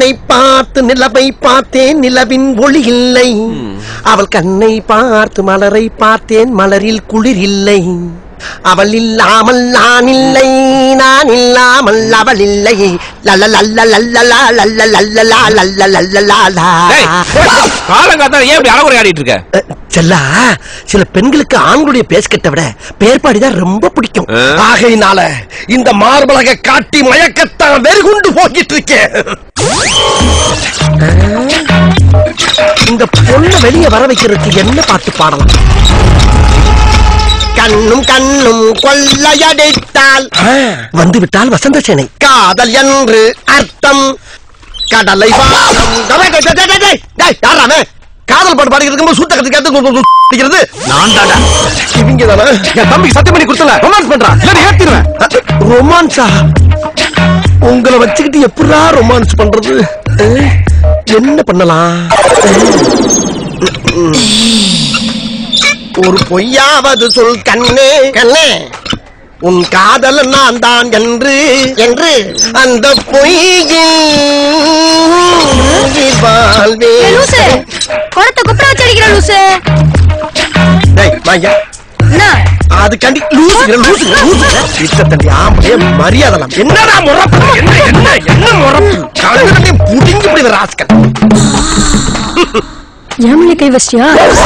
நிலவை பார்த்து நிலவை பார்த்தேன் நிலவின் ஒளி இல்லை அவள் கண்ணை பார்த்து மலரை பார்த்தேன் மலரில் குளிர் இல்லை அவள் இல்லாமல் நான் இல்லை நான் இல்லாமல் அவள் இல்லை லல்ல லல்ல லல்ல லா லல்ல லல்ல லா லல்ல லல்ல லா லா. டேய், காலங்காத்தால ஏன் இப்படி அறகுறை ஆடிட்டு இருக்க அஹ், செல்லா சில பெண்களுக்கு ஆண்களுடைய பேஸ்கட்டை விட பேர்பாடி தான் ரொம்ப பிடிக்கும் ஆ? ஆகையினால இந்த மார்பலக காட்டி மயக்கத்தான் வெறுகுண்டு போக்கிட்டு இருக்கேன் இந்த பொண்ணை வெளியே வர வைக்கிறதுக்கு என்ன பாட்டு பாடலாம் கண்ணும் கண்ணும் கொள்ளையடித்தால் வந்து விட்டால் வசந்த சேனை காதல் என்று அர்த்தம் கடலை வாழும் டேய், டேய், டேய், டேய், டேய், டேய், யார்றா அவன்? காதல் பாட்டு பாடிக்கிட்டு இருக்கும்போது சூத்த கத்துக்கிறது நான் தாடா இவங்க தானே என் தம்பி சத்தியம் பண்ணி கொடுத்தல ரொமான்ஸ் பண்றான் இல்ல ஏத்திடுவேன் ரொமான்ஸா உங்களை வச்சுக்கிட்டு எப்படா ரொமான்ஸ் பண்றது அஹ், என்ன பண்ணலாம் ஒரு பொய்யாவது சொல் கண்ணே கண்ணே உன் காதல் நான் தான் என்று என்று அந்த பொய்யில் வாழ்வே ஏய், லூசு குடத்தை குப்புற வச்சு அடிக்கிற லூசு டேய், வாங்க என்ன அதுக்காண்டி லூசுங்கிற லூசுங்கிற லூசுங்கிற இஷ்டத்தண்டி ஆம்பளே மரியாதலாம் என்னடா முறப்பு என்ன என்ன என்ன முறப்பு கழுதை புடிங்கி போடுது ராஸ்கல் ஏமலே கை வச்சியா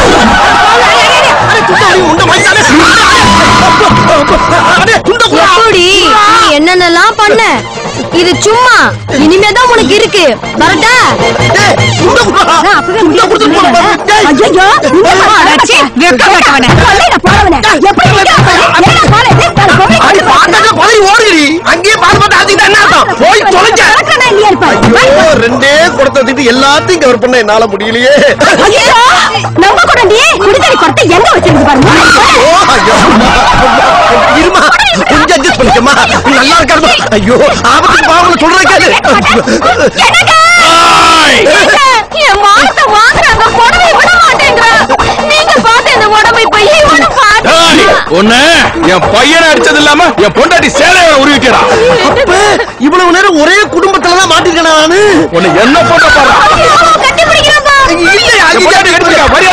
எப்படி நீ என்னென்னலாம் பண்ண இது சும்மா இனிமேதான் உனக்கு இருக்கு வரட்டா நான் அப்பவே முடிவு பண்ணிட்டேன். ஐயையோ, இந்த மாதிரி கொல்லையில போறவனே. எப்படி நிக்க பாரு. என்னடா பாரு, என்ன பாரு, பொம்பளை கொண்டு அங்கேயே பாத்து பாத்து ஆத்திக்கிட்டா என்ன அர்த்தம்? போய் தொலைஞ்ச கலக்கணா இல்லையா இருப்பாரு. ஐயோ, ரெண்டே குடத்தை தூக்கிட்டு எல்லாத்தையும் கவர் பண்ண என்னால முடியலையே ஐயோ, நம்ம குடண்டி குடித்தடி குடத்தை எங்க வச்சிருக்கு பாருங்க ஓ, ஐயோ. இருமா கொஞ்சம் அட்ஜஸ்ட் பண்ணிக்கமா நல்லா இருக்காருமா ஐயோ ஆபத்துக்கு பாவங்களை சொல்றேன் கேளு என் மானத்தை வாங்குறாங்க புடவை விட மாட்டேங்கிற நீங்க பார்த்து இந்த உடம்பை இப்ப இவனு பாத்து ஒண்ணு என் பையனை அடிச்சது இல்லாம என் பொண்டாட்டி சேலைய உருவிக்கிறா அப்ப இவ்வளவு நேரம் ஒரே குடும்பத்துல தான் மாட்டிருக்கேன் நானு உன்னை என்ன போட்ட பாரு கட்டி பிடிக்கிறப்பா இல்லையா என் பொண்டாட்டி கட்டிருக்கா மரியாதை